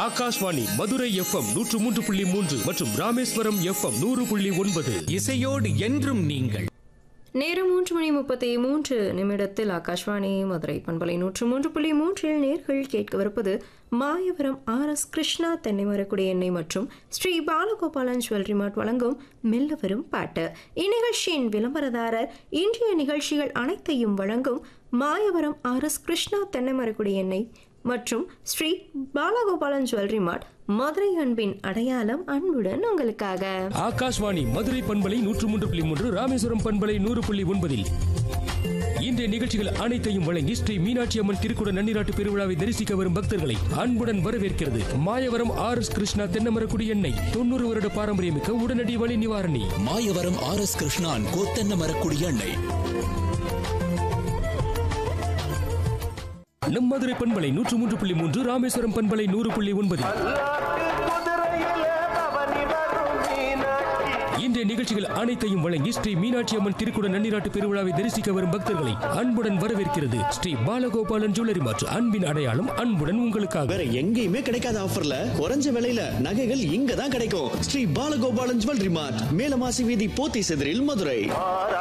Akashvani Madurai FM நூற்று மூன்று புள்ளி மூன்று மற்றும் ராமேஸ்வரம் எஃப்எம் நூறு புள்ளி ஒன்பது இசையோடு என்றும் நீங்கள் நேரம் மூன்று மணி முப்பத்தி மூன்று நிமிடத்தில் ஆகாஷ்வாணி மதுரை பண்பலை நூற்று மூன்று புள்ளி மூன்றில் நேர்கள் கேட்கவிருப்பது மாயவரம் ஆர் எஸ் கிருஷ்ணா தென்னைமரக்குடி எண்ணெய் மற்றும் ஸ்ரீ பாலகோபாலன் ஜுவல்லரி மார்ட் வழங்கும் மெல்ல வரும் பாட்டு இந்நிகழ்ச்சியின் விளம்பரதாரர் இன்றைய நிகழ்ச்சிகள் அனைத்தையும் வழங்கும் மாயவரம் ஆர் எஸ் கிருஷ்ணா தென்னைமரக்குடி எண்ணெய் மற்றும் ஸ்ரீ பாலகோபாலன் ஜுவல்லரி மார்ட் மதுரை அன்பின் அடையாளம் அன்புடன் உங்களுக்காக ஆகாஷ்வாணி மதுரை பண்பலை நூற்று மூன்று புள்ளி மூன்று ராமேஸ்வரம் பண்பலை நூறு புள்ளி ஒன்பதில் இன்றைய நிகழ்ச்சிகள் அனைத்தையும் வழங்கி ஸ்ரீ மீனாட்சி அம்மன் திருக்குட நன்னிராட்டு பெருவிழாவை தரிசிக்க வரும் பக்தர்களை அன்புடன் வரவேற்கிறது மாயவரம் ஆர் எஸ் கிருஷ்ணா தென்னமரக்குடி எண்ணெய் தொண்ணூறு வருட பாரம்பரியமிக்க உடனடி வலி நிவாரணி மாயவரம் ஆர் எஸ் கிருஷ்ணான் கோத்தென்ன மரக்குடி எண்ணெய் நம் மதுரை பண்பலை நூற்று மூன்று புள்ளி மூன்று ராமேஸ்வரம் பண்பலை நூறு புள்ளி ஒன்பது இன்றைய நிகழ்ச்சிகள் அனைத்தையும் வழங்கி ஸ்ரீ மீனாட்சி அம்மன் திருக்குட நன்னிராட்டு பெருவிழாவை தரிசிக்க வரும் பக்தர்களை அன்புடன் வரவேற்கிறது ஸ்ரீ பாலகோபாலன் ஜுவல்லரி மாற்று அன்பின் அடையாளம் அன்புடன் உங்களுக்காக வேற எங்கேயுமே கிடைக்காத ஆஃபர்ல குறைஞ்ச விலையில நகைகள் இங்க தான் கிடைக்கும் ஸ்ரீ பாலகோபாலன் ஜுவல்லரி மார்ட் மேலமாசி வீதி போத்தி செதிரில் மதுரை